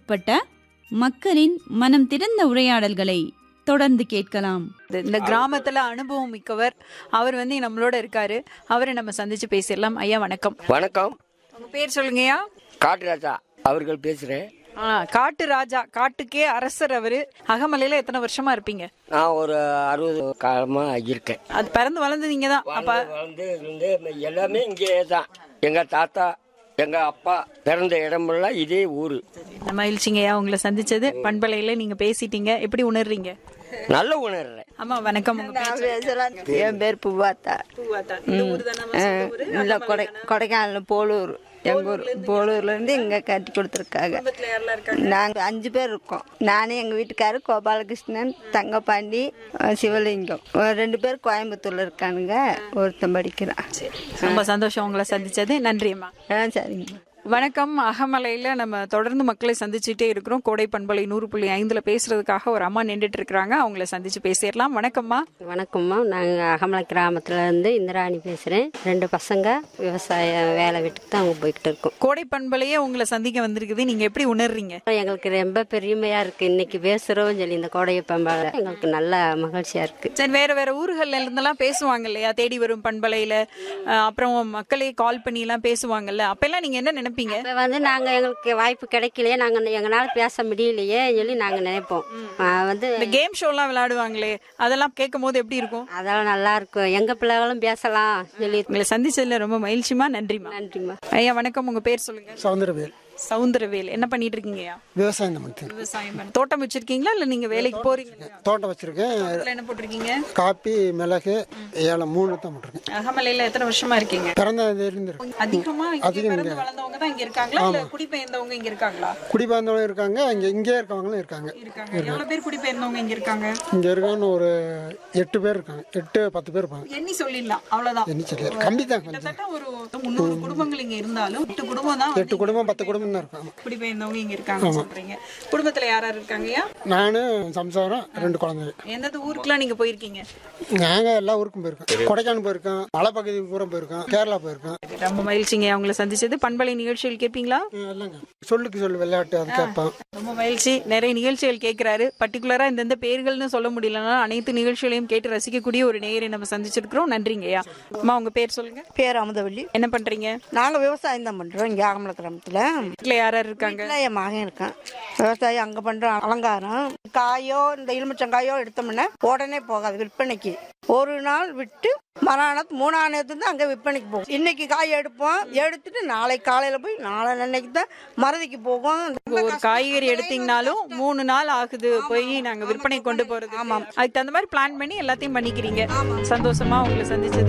உட்பட்ட மக்களின் மனம் திறந்த உரையாடல்களை தொடர்ந்து கேட்கலாம் இந்த கிராமத்துல அனுபவம் மிக்கவர் அவர் வந்து நம்மளோட இருக்காரு அவரை நம்ம சந்திச்சு பேசிடலாம் ஐயா வணக்கம் வணக்கம் உங்க பேர் சொல்லுங்கய்யா காட்டுராஜா அவர்கள் பேசுகிறேன் ஆ, காட்டு ராஜா காட்டுக்கே அரசர் அவரு அகமலையில எத்தனை வருஷமா இருப்பீங்க நான் ஒரு அறுபது காலமாக இருக்கேன் அது பிறந்து வளர்ந்து நீங்க தான் அப்ப வந்து இருந்து எல்லாமே இங்கே தான் எங்கள் தாத்தா எங்கள் அப்பா பிறந்த இடமெல்லாம் இதே ஊர் மகிழ்ச்சிங்கய்யா உங்களை சந்திச்சது பண்பலையில நீங்க பேசிட்டீங்க எப்படி உணர்றீங்க நல்ல உணர்றேன் ஆமா வணக்கம் உங்க பேர் என் பேர் பூவாத்தா பூவாத்தா. இந்த ஊரு தானே நம்ம சொந்த ஊரு? இல்லை கொடை கொடைக்கானல் போலூர் எங்கள் ஊர் போலூர்லேருந்து இங்கே கட்டி கொடுத்துருக்காங்க குடும்பத்துல யாரெல்லாம் இருக்காங்க நாங்கள் அஞ்சு பேர் இருக்கோம் நானே எங்கள் வீட்டுக்காரர் கோபாலகிருஷ்ணன் தங்கப்பாண்டி அஹ் சிவலிங்கம் ஒரு ரெண்டு பேர் கோயம்புத்தூர்ல இருக்கானுங்க ஒருத்தன் படிக்கிறான் ரொம்ப சந்தோஷம் உங்களை சந்திச்சது நன்றிம்மா ஆ சரிங்க வணக்கம் அகமலையில நம்ம தொடர்ந்து மக்களை சந்திச்சுட்டே இருக்கிறோம் கோடை பண்பலை நூறு புள்ளி ஐந்துல பேசுறதுக்காக ஒரு அம்மா நின்றுட்டு இருக்கிறாங்க அவங்கள சந்திச்சு பேசிடலாம் வணக்கம்மா வணக்கம்மா நாங்கள் அகமலை கிராமத்துல இருந்து இந்திராணி பேசுகிறேன் ரெண்டு பசங்க விவசாய வேலை வீட்டுக்கு தான் அவங்க போய்கிட்டு இருக்கோம் கோடை பண்பலையே உங்களை சந்திக்க வந்திருக்குது நீங்க எப்படி உணர்றீங்க எங்களுக்கு ரொம்ப பெருமையாக இருக்குது இன்னைக்கு பேசுகிறோம் சொல்லி இந்த கோடைய பம்பால எங்களுக்கு நல்ல மகிழ்ச்சியாக இருக்குது சரி வேற வேற ஊர்கள்ல இருந்தெல்லாம் பேசுவாங்க இல்லையா தேடி வரும் பண்பலையில அஹ், அப்புறம் மக்களே கால் பண்ணி எல்லாம் பேசுவாங்கல்ல அப்பெல்லாம் நீங்க என்ன நினைப்பீங்க இப்போ வந்து நாங்கள் எங்களுக்கு வாய்ப்பு கிடைக்கலையே நாங்கள் எங்களால் பேச முடியலையே சொல்லி நாங்கள் நினைப்போம் ஆ, வந்து இந்த கேம் ஷோலாம் விளையாடுவாங்களே அதெல்லாம் கேட்கும் போது எப்படி இருக்கும் அதெல்லாம் நல்லா இருக்கும் எங்கள் பிள்ளைகளும் பேசலாம் சொல்லி உங்களை சந்திச்சதுல ரொம்ப மகிழ்ச்சிமா நன்றிமா நன்றிம்மா ஐயா வணக்கம் உங்க பேர் சொல்லுங்க சவுந்தரவேல் சவுந்தரவேல் என்ன பண்ணிட்டு இருக்கீங்கய்யா விவசாயம் தான் பண்ணுறேன் விவசாயம் பண்ண- தோட்டம் வச்சிருக்கீங்களா இல்ல நீங்க வேலைக்கு போறீங்க தோட்டம் வச்சுருக்கேன் தோட்டத்துல என்ன போட்டிருக்கீங்க காப்பி மிளகு ஏலம் மூணு தான் போட்டிருக்கேன் அகமலையில எத்தனை வருஷமா இருக்கீங்க பிறந்ததுலேருந்து இருக்கு அதிகமா இங்க பிறந்து வளர்ந்தவங்க தான் இங்க இருக்காங்களா இல்ல குடிபெயர்ந்தவங்க இங்க இருக்காங்களா குடிபெயர்ந்தவங்க இருக்காங்க இங்கே இங்கே இருக்கவங்களும் இருக்காங்க இருக்காங்க எவ்வளவு பேர் குடிபெயர்ந்தவங்க இங்க இருக்காங்க இங்கே இருக்கான்னு ஒரு எட்டு பேர் இருக்காங்க எட்டு பத்து பேர் இருப்பாங்க எண்ணி சொல்லிடலாம் அவ்வளவுதான் என்ன சொல்லி கம்மி தான் கொஞ்சம் கிட்டத்தட்ட ஒரு முந்நூறு குடும்பங்கள் இங்க இருந்தாலும் எட்டு குடும்பம் தான் எட்டு குடும்பம் பத்து குடும்பம் தான் இருக்காங்க குடிபெயர்ந்தவங்க இங்க இருக்காங்க சொல்றீங்க குடும்பத்துல யார் யார் இருக்காங்கய்யா நானும் சம்சாரம் ரெண்டு குழந்தைங்க எந்தெந்த ஊருக்குலாம் நீங்க போயிருக்கீங்க நாங்கள் எல்லா ஊருக்கும் போயிருக்கோம் கொடைக்கானல் போயிருக்கோம் மலைப்பகுதி பூரா போயிருக்கோம் கேரளா போயிருக்கோம் ரொம்ப மகிழ்ச்சிங்க அவங்கள சந்திச்சது பண்பலை நிகழ்ச்சிகள் கேட்பீங்களா இல்லைங்க சொல்லுக்கு சொல்லு விளையாட்டு அது கேட்பேன் ரொம்ப மகிழ்ச்சி நிறைய நிகழ்ச்சிகள் கேட்கிறாரு பர்டிகுலரா இந்தந்த பேர்கள்னு சொல்ல முடியலன்னா அனைத்து நிகழ்ச்சிகளையும் கேட்டு ரசிக்கக்கூடிய ஒரு நேயரை நம்ம சந்திச்சிருக்கிறோம் நன்றிங்கய்யா அம்மா உங்க பேர் சொல்லுங்க பேர் அமுதவள்ளி என்ன பண்றீங்க நாங்கள் விவசாயம் தான் பண்ணுறோம் இங்கே ஆகமலை கிராமத்தில் வீட்டுல யார் யார் இருக்காங்க வீட்டில் என் மகன் இருக்கான் விவசாயம் அங்கே பண்ணுறோம் அலங்காரம் காயோ இந்த எலுமிச்சங்காயோ எடுத்தோம்னா உடனே போகாது விற்பனைக்கு ஒரு நாள் விட்டு மறுநாள் மூணாம் நேரத்து தான் அங்கே விற்பனைக்கு போகும் இன்னைக்கு காய் எடுப்போம் எடுத்துட்டு நாளை காலையில் போய் நாளை அன்னைக்கு தான் மறதிக்கு போகும் ஒரு காய்கறி எடுத்தீங்கனாலும் மூணு நாள் ஆகுது போய் நாங்க விற்பனை கொண்டு போறது ஆமாம் அதுக்கு தகுந்த மாதிரி பிளான் பண்ணி எல்லாத்தையும் பண்ணிக்கிறீங்க சந்தோஷமா உங்களை சந்திச்சது